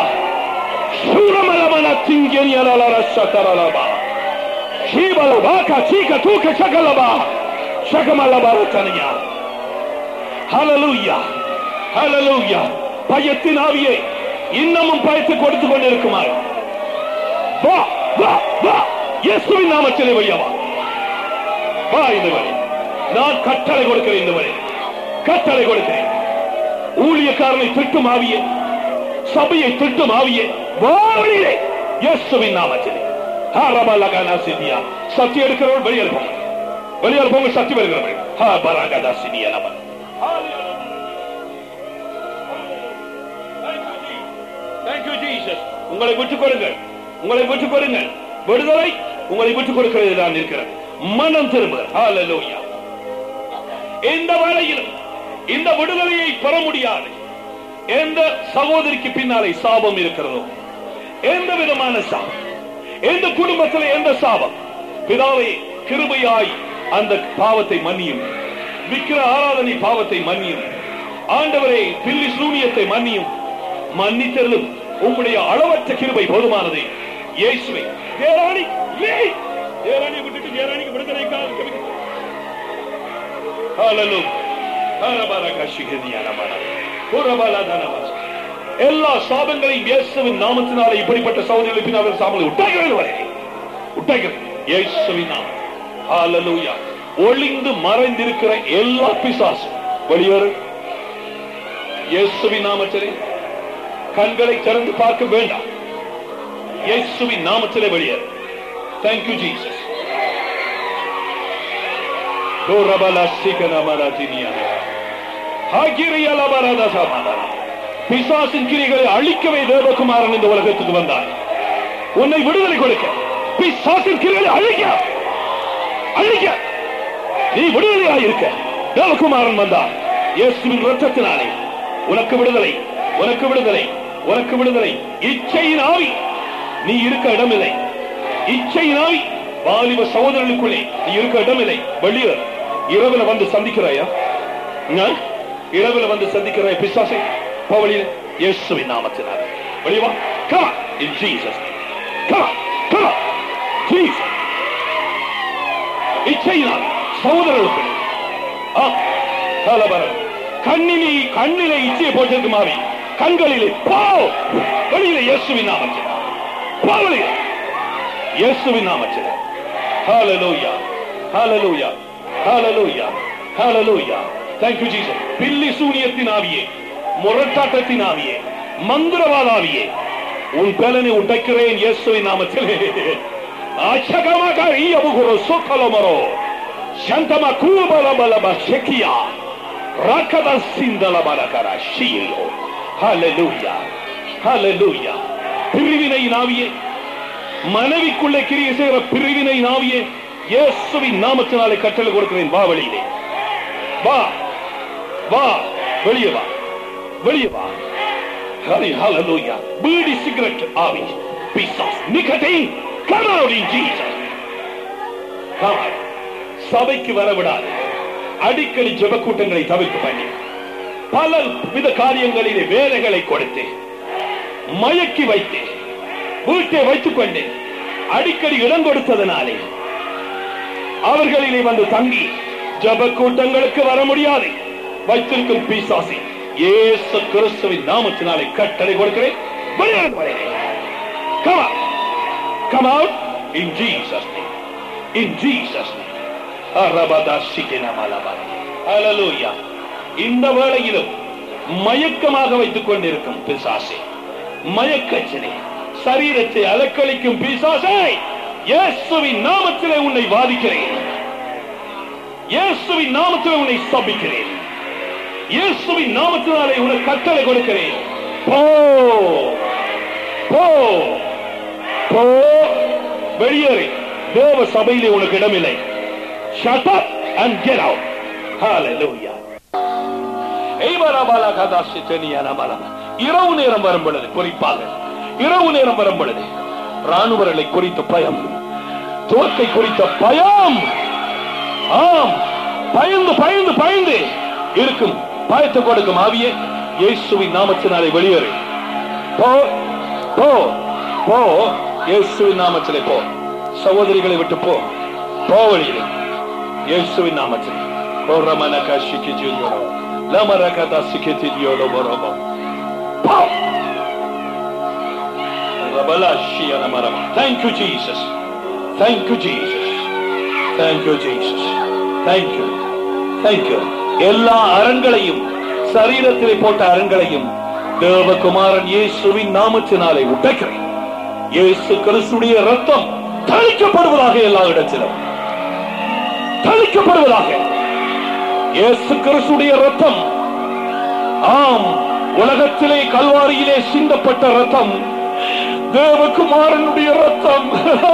சூரமலமன திங்கனியலர சகரலபா ஷீபலபாக சீக தூக்க சகலபா சகமலபரத்தனியா ஹalleluya ஹalleluya பயத்தின் ஆவியை இன்னமும் பயத்தை கொடுத்து கொண்டிருக்குமாறு வா வா வா இயேசுவின் நாமத்திலே வெளியே வா வா இந்த வழி நான் கட்டளை கொடுக்கிறேன் இந்த வழி கட்டளை கொடுக்கிறேன் ஊழியக்காரனை திட்டும் ஆவியே சபையை திட்டும் ஆவியே வாழிலே இயேசுவின் நாமத்திலே ஹாரபலகனா சிந்தியா சக்தி எடுக்கிறவர்கள் வெளியே போங்க வெளியே போங்க சக்தி வருகிறவர்கள் ஹா பராகதா சிந்தியா நம Thank you, Jesus. உங்களை விட்டுக் கொடுங்கள் உங்களை விட்டுக் கொடுங்கள் விடுதலை உங்களை விட்டுக் கொடுக்கிறது தான் இருக்கிறது மனம் திரும்ப ஹalleluya எந்த வேளையிலும் இந்த விடுதலையை பெற முடியாது எந்த சகோதரிக்கு பின்னாலே சாபம் இருக்கிறதோ எந்த விதமான சாபம் எந்த குடும்பத்தில் எந்த சாபம் பிதாவே கிருபையாய் அந்த பாவத்தை மன்னியும் விக்கிர ஆராதனை பாவத்தை மன்னியும் ஆண்டவரே பில்லி சூனியத்தை மன்னியும் மன்னித்தருளும் உம்முடைய அளவற்ற கிருபை போதுமானது இயேசுவை தேராணி ஏய் தேராணி விட்டுட்டு தேராணிக்கு விடுதலைக்காக ஜெபிக்கிறேன். Hallelujah. ஹரபரகஷிகதியனமன. புரபலதனமச. எல்லா சாபங்களையும் இயேசுவின் நாமத்தினாலே இப்படிப்பட்ட சகோதரிகளை பின்னால் சாமலை உட்டாகிறது வரை உட்டாகிறது இயேசுவின் நாமம் ஹalleluya ஒளிந்து மறைந்திருக்கிற எல்லா பிசாசும் வெளியேறு இயேசுவின் நாமத்திலே கண்களை திறந்து பார்க்க வேண்டாம் இயேசுவின் நாமத்திலே வெளியேறு தேங்க்யூ ஜீசஸ் பிசாசின் கிரிகளை அழிக்கவே தேவகுமாரன் இந்த உலகத்துக்கு வந்தார் உன்னை விடுதலை கொடுக்க பிசாசின் கிரிகளை அழிக்க அழிக்க நீ விடுதலையாக இருக்க தேவகுமாரன் வந்தார் இயேசுவின் ரத்தத்தினாலே உனக்கு விடுதலை உனக்கு விடுதலை உனக்கு விடுதலை இச்சையின் ஆவி நீ இருக்க இடமில்லை இச்சையின் ஆவி வாலிப சகோதரர்களுக்குள்ளே நீ இருக்க இடமில்லை வெளியே இரவுல வந்து சந்திக்கிறாயா நான் இரவுல வந்து சந்திக்கிறாய பிசாசை பவளியில் இயேசுவின் நாமத்தினால் வெளியே வா come on in Jesus name. come on come on Jesus இச்சையினால் சகோதரர்களுக்கு ஆ, கலவரம் கண்ணிலே கண்ணிலே இச்சையை போட்டிருக்கு மாவி கண்களிலே போ வெளியில இயேசுவின் நாமத்தில் போ வெளியே இயேசுவின் நாமத்தில் ஹalleluya ஹalleluya ஹalleluya ஹalleluya thank you jesus பில்லி சூனியத்தின் ஆவியே முரட்டாட்டத்தின் ஆவியே மந்திரவாத ஆவியே உன் பலனை உடைக்கிறேன் இயேசுவின் நாமத்திலே ஆச்சகமாக ஈயபுகுரு சொக்கலமரோ சந்தம கூபலபலப செக்கியா ரக்கத சிந்தலபலகர ஷீலோ ஹalleluya ஹalleluya பிரிவினை நாவியே மனைவிக்குள்ளே கிரிய செய்கிற பிரிவினை நாவியே இயேசுவின் நாமத்தினாலே கட்டளை கொடுக்கிறேன் வா வெளியிலே வா வா வெளியே வா வெளியே வா ஹரி ஹalleluya பீடி சிகரெட் ஆவி பிசாஸ் நிகட்டின் come out in Jesus come out சபைக்கு வர விடாது அடிக்கடி ஜெப கூட்டங்களை தவிர்க்க பண்ணி பல வித காரியங்களிலே வேலைகளை கொடுத்து மயக்கி வைத்து வீட்டை வைத்துக் கொண்டு அடிக்கடி இடம் கொடுத்ததனாலே அவர்களிலே வந்து தங்கி ஜப கூட்டங்களுக்கு வர முடியாது வைத்திருக்கும் பிசாசி இயேசு கிறிஸ்துவின் நாமத்தினாலே கட்டளை கொடுக்கிறேன் வெளியேறு வரையிலே. Come out. Come out in Jesus name. In Jesus name. அரபதா சிக்கினமலபா. Hallelujah. இந்த வேளையிலும் மயக்கமாக வைத்துக் கொண்டிருக்கும் பிசாசே மயக்கச்சனே சரீரத்தை அலக்களிக்கும் பிசாசே இயேசுவின் நாமத்திலே உன்னை வாதிக்கிறேன் இயேசுவின் நாமத்திலே உன்னை ஸ்தபிக்கிறேன் இயேசுவின் நாமத்தினாலே உனக்கு கட்டளை கொடுக்கிறேன் போ போ போ வெளியேறு தேவ சபையிலே உனக்கு இடமில்லை shut up and get out hallelujah எய்வரபாலா கதாசி தெனியான மலம் இரவு நேரம் வரும் பொழுது குறிப்பாக இரவு நேரம் வரும் பொழுது ராணுவர்களை குறித்த பயம் தோற்கை குறித்த பயம் ஆம் பயந்து பயந்து பயந்து இருக்கும் பயத்தை கொடுக்கும் ஆவியே இயேசுவின் நாமத்தினாலே வெளியேறு போ போ போ இயேசுவின் நாமத்திலே போ சகோதரிகளை விட்டு போ போ வழியிலே இயேசுவின் நாமத்திலே கோரமனக சிக்கிஜியோரோ லமரகத சிக்கிஜியோரோ பரோபோ போ ரபலாஷியன மரம Thank you Jesus Thank you Jesus Thank you Jesus Thank you Thank you எல்லா அரண்களையும் சரீரத்திலே போட்ட அரண்களையும் தேவகுமாரன் இயேசுவின் நாமத்தினாலே உடைக்கிறேன் இயேசு கிறிஸ்துடைய ரத்தம் தளிக்கப்படுவதாக எல்லா இடத்திலும் தளிக்கப்படுவதாக இயேசு கிறிஸ்துடைய ரத்தம் ஆம் உலகத்திலே கல்வாரியிலே சிந்தப்பட்ட ரத்தம் தேவகுமாரனுடைய ரத்தம்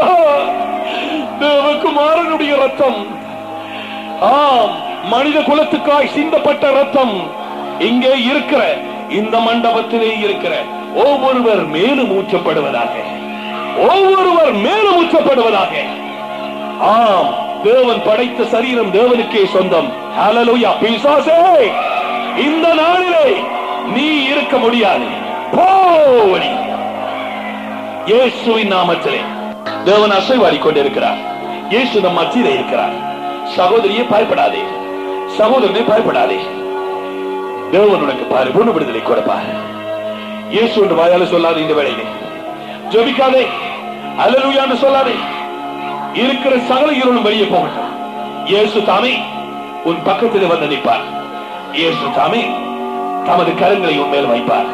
தேவகுமாரனுடைய ரத்தம் ஆம் மனித குலத்துக்காய் சிந்தப்பட்ட ரத்தம் இங்கே இருக்கிற இந்த மண்டபத்திலே இருக்கிற ஒவ்வொருவர் மேலும் ஊற்றப்படுவதாக ஒவ்வொருவர் மேலும் ஊற்றப்படுவதாக ஆம் தேவன் படைத்த சரீரம் தேவனுக்கே சொந்தம் ஹalleluya பிசாசே இந்த நாளிலே நீ இருக்க முடியாது போடி இயேசுவின் நாமத்திலே தேவன் அசைவாடி கொண்டிருக்கிறார் இயேசு நம் மத்தியிலே இருக்கிறார் சகோதரியே பயப்படாதே சகோதரனே பயப்படாதே தேவன் உனக்கு பரிபூர்ண விடுதலை கொடுப்பார் இயேசு என்று வாயால சொல்லாது இந்த வேளையிலே ஜெபிக்காதே அல்லலுயான்னு சொல்லாதே இருக்கிற சகல இருளும் வெளியே போகட்டும் இயேசு தாமே உன் பக்கத்தில் வந்து நிற்பார் இயேசு தாமே தமது கரங்களை உன் மேல் வைப்பார்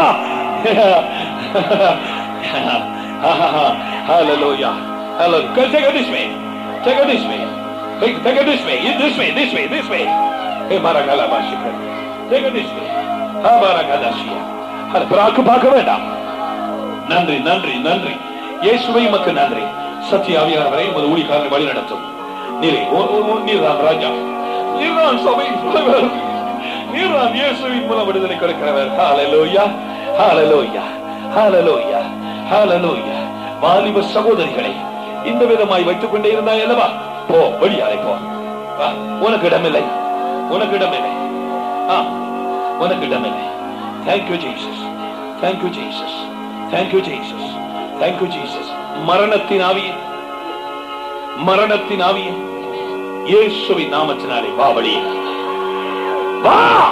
Hallelujah. Hallelujah. Go Take it this way. Take it this way. Take, take it this way. This way. This way. This way. Hey, Maragala Bashika. Take it this way. Ha Maragadashia. அது பிராக்கு பார்க்க வேண்டாம் நன்றி நன்றி நன்றி இயேசுவை மக்கு நன்றி சத்தியாவியானவரை உமது ஊழிக்காரனை வழி நடத்தும் நீரே ஓ- ஓ- ஓ- நீர்தான் ராஜா நீர்தான் சபையின் தலைவர் நீர்தான் இயேசுவின் மூலம் விடுதலை கொடுக்கிறவர் ஹalleluya ஹalleluya ஹalleluya ஹalleluya வாலிப சகோதரிகளை இந்த விதமாய் வைத்துக் கொண்டே இருந்தாய் அல்லவா போ வெளியாலே போ வா, உனக்கு இடமில்லை உனக்கு இடமில்லை ஆ உனக்கு இடமில்லை thank you Jesus thank you Jesus thank you Jesus thank you Jesus மரணத்தின் ஆவியே மரணத்தின் ஆவியே இயேசுவின் நாமத்தினாலே வா வெளியே வா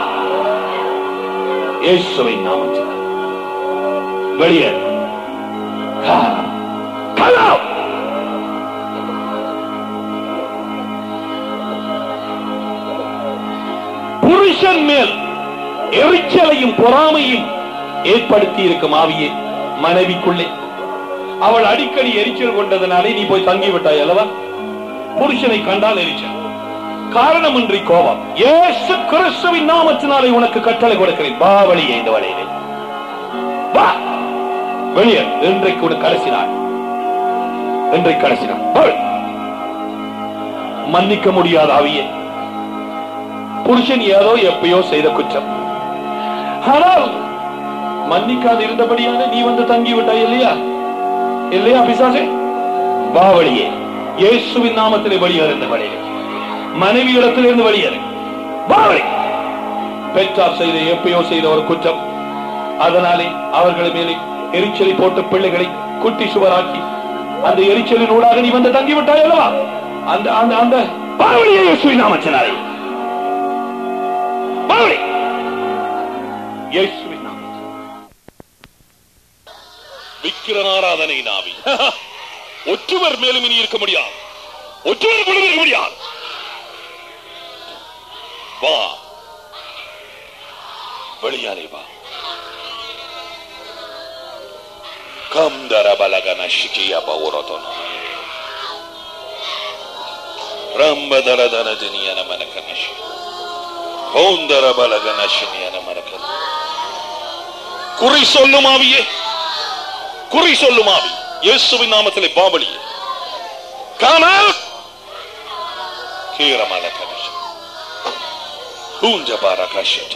இயேசுவின் நாமத்தினால் வெளியே Come. Come out. புருஷன் மேல் எரிச்சலையும் பொறாமையும் ஏற்படுத்தி இருக்கும் ஆவியே மனைவிக்குள்ளே அவள் அடிக்கடி எரிச்சல் கொண்டதனாலே நீ போய் தங்கி விட்டாய் அல்லவா புருஷனை கண்டால் எரிச்சல் காரணமின்றி கோபம் இயேசு கிறிஸ்துவின் நாமத்தினாலே உனக்கு கட்டளை கொடுக்கிறேன் வா வழியே இந்த வழியிலே வா வெளியே இன்றைக்கு ஒரு கடைசி நாள் இன்றைக்கு கடைசி நாள் போய். மன்னிக்க முடியாத ஆவியே புருஷன் ஏதோ எப்பயோ செய்த குற்றம் ஆனால் மன்னிக்காது இருந்தபடியான நீ வந்து தங்கி விட்டாய் இல்லையா இல்லையா பிசாசே வா வழியே இயேசுவின் நாமத்திலே வெளியேறு இந்த வழியிலே மனைவி இடத்திலிருந்து வெளியேறு வா வழி பெற்றார் செய்த எப்பயோ செய்த ஒரு குற்றம் அதனாலே அவர்கள் மேலே எரிச்சலை போட்ட பிள்ளைகளை குட்டி சுவராக்கி அந்த எரிச்சலின் ஊடாக நீ வந்து தங்கி விட்டாய் அல்லவா அந்த அந்த அந்த பாவலியை இயேசுவின் நாமத்தினாலே பாவலி இயேசுவின் நாமத்தில் விக்கிரன் ஆராதனை நாவி ஒற்றுவர் மேலும் இனி இருக்க முடியாது ஒற்றுவர் கூட இருக்க முடியாது வா வெளியாலே வா கந்தர பலகன ಶಿಕಿಯ பௌரதன ರಂಬದರ ದನ ದಿನಿಯನ ಮನಕನಶಿ ஹோந்தர பலகன ಶಿನಿಯನ மனக்கன குறி சொல்லும் ஆவியே குறி சொல்லும் ஆவி இயேசுவின் நாமத்திலே பாபலியே காணால் கீரமல கனஷ ஹூஞ்ச பாரகாஷிட்ட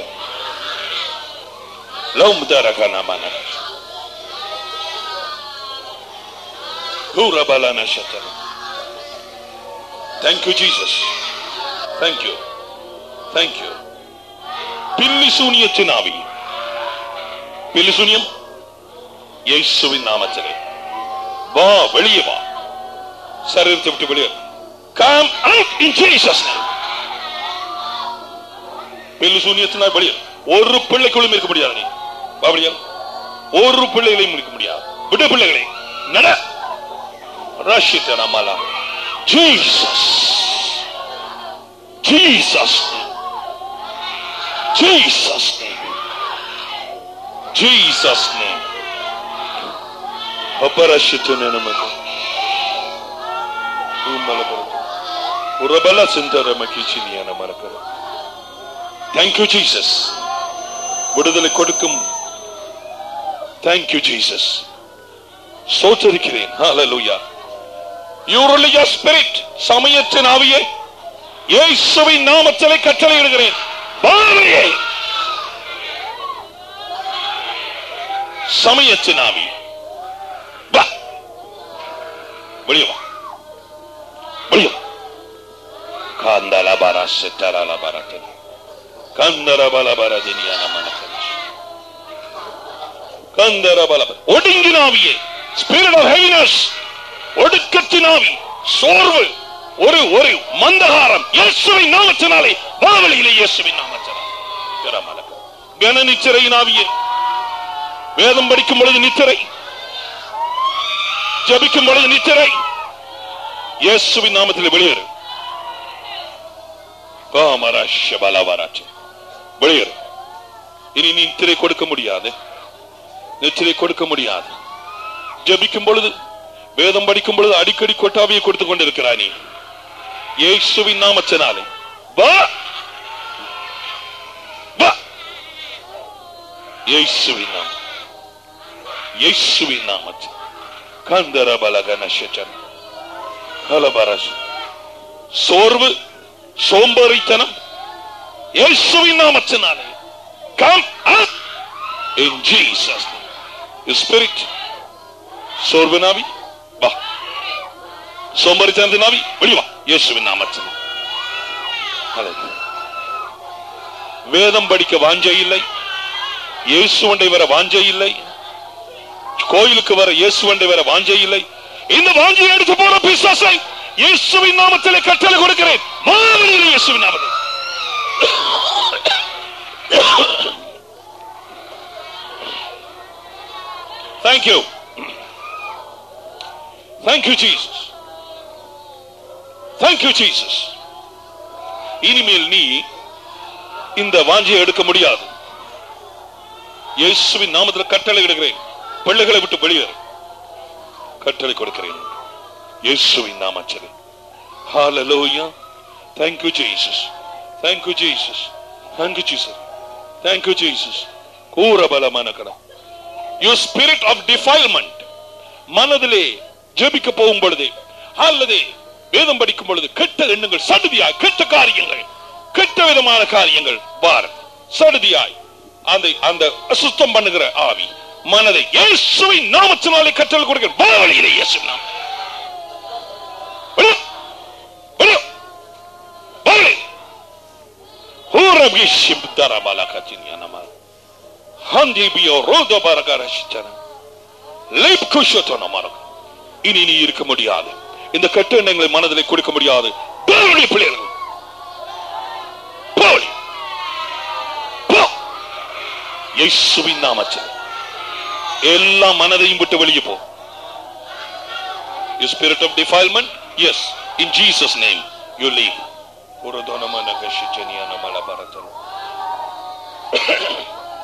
லோம் தரகன மனகஷ ஹூரபலன ஷத்தன Thank you, Jesus. Thank you. Thank you. பில்லி சூனியத்தின் ஆவி பில்லி சூனியம் இயேசுவின் நாமத்திலே வா வெளியே வா சரீரத்தை விட்டு வெளியே கம் அவுட் இன் ஜீசஸ் பில்லி சூனியத்தினால் வெளியே ஒரு பிள்ளைக்குள்ளும் இருக்க முடியாது நீ வா வெளியே ஒரு பிள்ளைகளையும் இருக்க முடியாது விடு பிள்ளைகளை நட ரஷித்த நம்மளா Jesus Jesus Jesus Jesus name ಅಪರಶಿತನೆ ನಮಗೆ ಉರಬಲ ಸಿಂತರ ಮಕಿಚಿನಿಯನ ಮರಕರ ಥ್ಯಾಂಕ್ ಯು ಜೀಸಸ್ விடுதலை கொடுக்கும் தேங்க் யூ ஜீசஸ் சோத்தரிக்கிறேன் ஹalleluya யூருலிய ஸ்பிரிட் சமயத்தின் ஆவியே இயேசுவின் நாமத்திலே கட்டளையிடுகிறேன் பாவியே சமயத்தின் ஆவி வா வெளியே வா வெளியே வா காந்தல பர சித்தரல பரக்கன் கந்தர பல பரதினியான மனக்கன் கந்தர பல ஒடுங்கின ஆவியே ஸ்பிரிட் ஆஃப் ஹெவினஸ் ஒடுக்கத்தின் ஆவி சோர்வு ஒரு ஒரு மந்தகாரம் இயேசுவின் நாமத்தினாலே வாவலியிலே இயேசுவின் நாமத்தினாலே பிரமலக கன நிச்சரையின் ஆவியே வேதம் படிக்கும் பொழுது நித்திரை ஜபிக்கும் பொழுது நித்திரை இயேசுவின் நாமத்தில் வெளியேறு காமராஷ பலவராட்சி வெளியேறு இனி நீ நித்திரை கொடுக்க முடியாது நித்திரை கொடுக்க முடியாது ஜபிக்கும் பொழுது வேதம் படிக்கும் பொழுது அடிக்கடி கொட்டாவியை கொடுத்து கொண்டிருக்கிறாய் நீ இயேசுவின் நாமத்தினாலே வா வா இயேசுவின் நாமம் இயேசுவின் நாமத்தில் கந்தர பலகன ஷெச்சன் கலபரசு சோர்வு சோம்பேறித்தனம் இயேசுவின் நாமத்தினாலே come up in Jesus spirit சோர்வு நாவி வா சோம்பேறித்தனத்தின் நாவி வெளியே வா இயேசுவின் நாமத்தில் Hallelujah. வேதம் படிக்க வாஞ்சை இல்லை இயேசுவண்டை வர வாஞ்சை இல்லை கோயிலுக்கு வர இயேசுவண்டை வர வாஞ்சை இல்லை இந்த வாஞ்சையை எடுத்து போற பிசாசை இயேசுவின் நாமத்திலே கட்டளை கொடுக்கிறேன் மாவீர இயேசுவின் நாமத்தில் Thank you. Thank you, Jesus. Thank you, Jesus. இனிமேல் நீ இந்த வாஞ்சியை எடுக்க முடியாது இயேசுவின் நாமத்தில் கட்டளை இடுகிறேன் பிள்ளைகளை விட்டு வெளியேறு கட்டளை கொடுக்கிறேன் இயேசுவின் நாமத்தில் ஹalleluya thank you jesus thank you jesus thank you jesus thank you jesus கூரபலமான your spirit of defilement மனதிலே ஜெபிக்க போகும் பொழுது அல்லது வேதம் படிக்கும் பொழுது கெட்ட எண்ணங்கள் சடுதியாய் கெட்ட காரியங்கள் கெட்ட விதமான காரியங்கள் பார் சடுதியாய் அந்த அந்த அசுத்தம் பண்ணுகிற ஆவி மனதை இயேசுவின் நாமத்தினாலே கற்றல் கொடுக்கிற வழியிலே இயேசு நாம் இனி நீ இருக்க முடியாது இந்த கெட்ட எண்ணங்களை மனதிலே கொடுக்க முடியாது தேவனுடைய பிள்ளைகள் போடி. போ. இயேசுவின் நாமத்தில் எல்லா மனதையும் விட்டு வெளியே போ You spirit of defilement? Yes. In Jesus' name, you leave. உரதோனமான கஷிச்சனியான மலபரத்தனம்.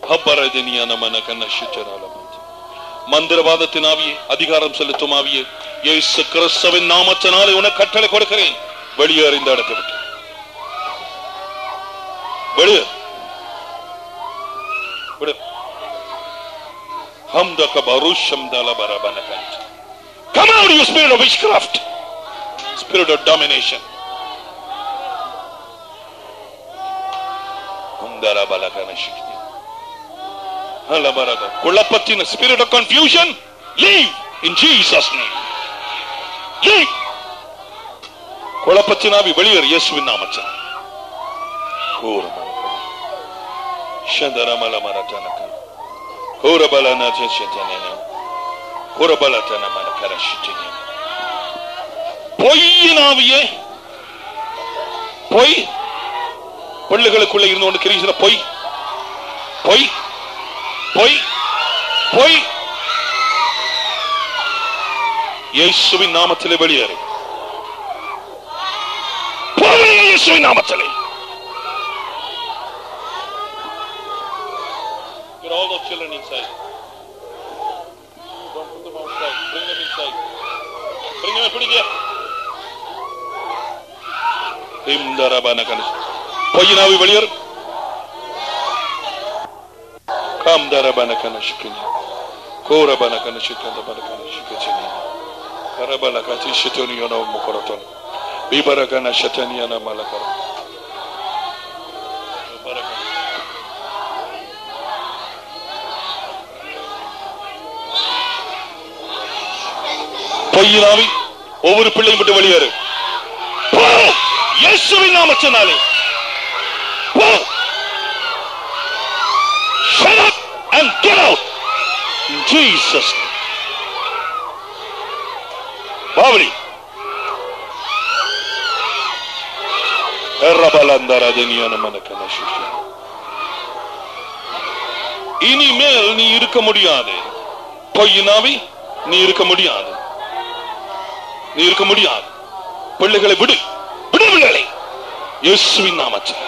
ஹப்பரதனியான மனக நஷிச்சராலமாச்சு மந்திரவாதத்தின் ஆவியே அதிகாரம் செலுத்தும் ஆவியே இயேசு கிறிஸ்துவின் நாமத்தினாலே உனக்கு கட்டளை கொடுக்கிறேன் வெளியேறு இந்த இடத்தை விட்டு வெளியே விடு ஹம்தக பருஷம் தலபரபனகண்ட் Come out, you spirit of witchcraft, spirit of domination. ஹம்தரபலகனஷிக்தி. ஹலபரக. குழப்பத்தின் spirit of confusion, leave in Jesus' name. Leave. குழப்பத்தின் ஆவி வெளியேறு இயேசுவின் நாமத்தில் கூறமனக சந்தரமல மரத்தனக கூறபலன ஜெஷத்தனன கூறபலத்தன மனக்கரஷித்தின பொய்யின் ஆவியே பொய் பிள்ளைகளுக்குள்ள இருந்து கொண்டு கிரிகிற பொய் பொய் பொய் பொய் இயேசுவின் நாமத்திலே வெளியேறு போவே இயேசுவின் நாமத்திலே Get all those children inside. Don't put them outside. Bring them inside. Bring them பிடிங்க ஹிம்தரபன கணேஷ் பொய்யினாவி வெளியேறு காம்தரபன கணேஷ்கினி கோரபன கணேஷ்கந்தபன கணேஷ்கினி கரபல கதிஷித்துனியோன முகரத்தன் விபரகன சத்தனியன மலகர விபரகன பொய்யினாவி ஒவ்வொரு பிள்ளையும் விட்டு வெளியேறு போ இயேசுவின் நாமத்தினாலே போ shut up and get out in Jesus name. பாவலி எர்ரபலந்தரதனியான மனக்கனசிஷ்டி இனிமேல் நீ இருக்க முடியாது பொய்யினாவி நீ இருக்க முடியாது நீ இருக்க முடியாது பிள்ளைகளை விடு விடு பிள்ளைகளை இயேசுவின் நாமத்தில்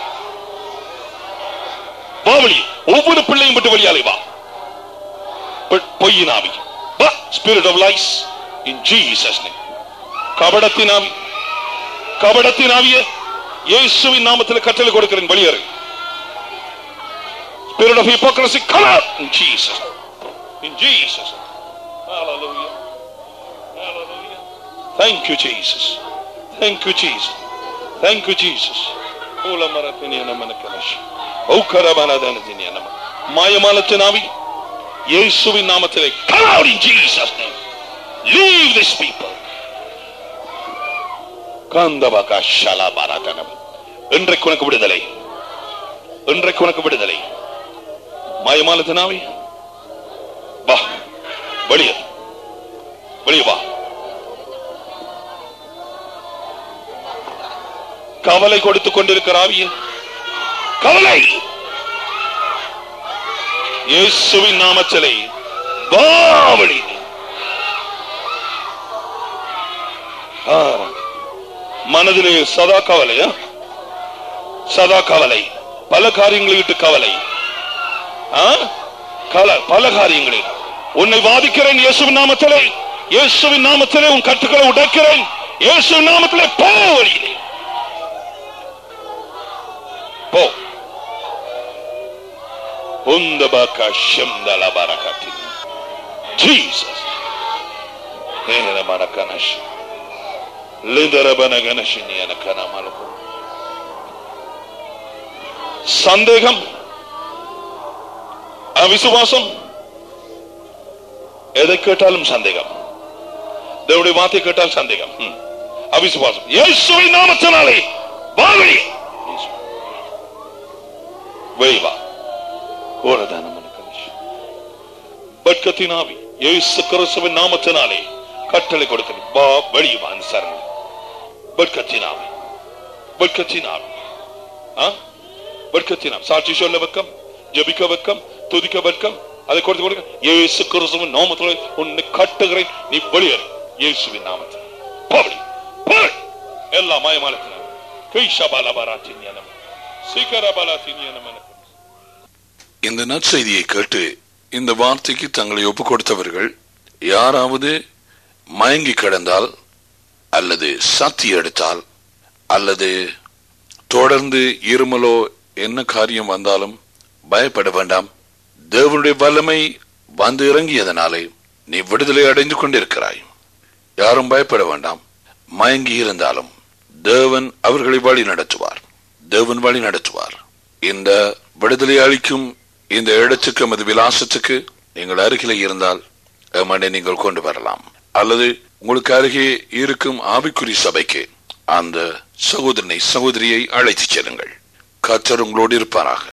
வாவலி ஒவ்வொரு பிள்ளையும் விட்டு வெளியாலே வா பொ- பொய்யின் ஆவி வா spirit of lies in Jesus name கபடத்தின் ஆவி கபடத்தின் ஆவியே இயேசுவின் நாமத்தில் கட்டளை கொடுக்கிறேன் வெளியேறு Spirit of hypocrisy, come out in Jesus. In Jesus. Hallelujah. Hallelujah. Thank you, Jesus. Thank you, Jesus. Thank you, Jesus. Ola maratini namanakalash. Okarabanadanathini nama. மாயமாலத்தினாவி இயேசுவின் நாமத்திலே come out in Jesus name. Leave this people. காந்தபகா ஷலபரதனம். இன்றைக்கு உனக்கு விடுதலை இன்றைக்கு உனக்கு விடுதலை மாயமாலத்தினாவி வா வெளியே வெளியே வா கவலை கொடுத்துக் கொண்டிருக்கிற ஆவியே கவலை இயேசுவின் நாமத்திலே வாவழி மனதிலே சதா கவலையா சதா கவலை பல காரியங்களை விட்டு கவலை ஆ? கல- பல காரியங்களில் உன்னை வாதிக்கிறேன் இயேசுவின் நாமத்திலே இயேசுவின் நாமத்திலே உன் கட்டுக்களை உடைக்கிறேன் இயேசுவின் நாமத்திலே போ வழியிலே போ உந்தபக ஷம்தல பரகத்தி ஜீசஸ் ஏன மரகனஷ் லிதரபன கணஷினி எனக்கு நாமலுக்கு சந்தேகம் அவிசுவாசம் எதை கேட்டாலும் சந்தேகம் தேவனுடைய வார்த்தை கேட்டால் சந்தேகம் ம். அவிசுவாசம் இயேசுவின் நாமத்தினாலே வா வெளியே இயேசு. வெளியே வா ஓரதான மனக்கணிஷ் பட்கத்தின் ஆவி இயேசு கிறிஸ்துவின் நாமத்தினாலே கட்டளை கொடுக்கிறேன் வா வெளியே வா அந்த சரணம் பட்கத்தின் ஆவி பட்கத்தின் ஆவி ஆ வெட்கத்தினாம் சாட்சி சொல்ல வெக்கம் ஜெபிக்க வெக்கம் துதிக்க வெக்கம் அதை கொடுத்து கொடுக்க இயேசு கிறிஸ்துவின் நாமத்தில் உன்னை கட்டுகிறேன் நீ வெளியேறு இயேசுவின் நாமத்தில் போடி போடி எல்லா மாயமானத்தினாலும் கைஷபாலபாராத்தின்யானம் சீக்கரபாலாத்தின்யானம் இந்த நற்செய்தியை கேட்டு இந்த வார்த்தைக்கு தங்களை ஒப்புக் கொடுத்தவர்கள் யாராவது மயங்கி கிடந்தால் அல்லது சத்தி எடுத்தால் அல்லது தொடர்ந்து இருமலோ என்ன காரியம் வந்தாலும் பயப்பட வேண்டாம் தேவனுடைய வல்லமை வந்து இறங்கியதனாலே நீ விடுதலை அடைந்து கொண்டிருக்கிறாய் யாரும் பயப்பட வேண்டாம் மயங்கி இருந்தாலும் தேவன் அவர்களை வழி நடத்துவார் தேவன் வழி நடத்துவார் இந்த விடுதலை அளிக்கும் இந்த இடத்துக்கு நமது விலாசத்துக்கு நீங்கள் அருகிலே இருந்தால் எம்மனை நீங்கள் கொண்டு வரலாம் அல்லது உங்களுக்கு அருகே இருக்கும் ஆவிக்குறி சபைக்கு அந்த சகோதரனை சகோதரியை அழைத்துச் செல்லுங்கள் கர்த்தர் உங்களோடு இருப்பாராக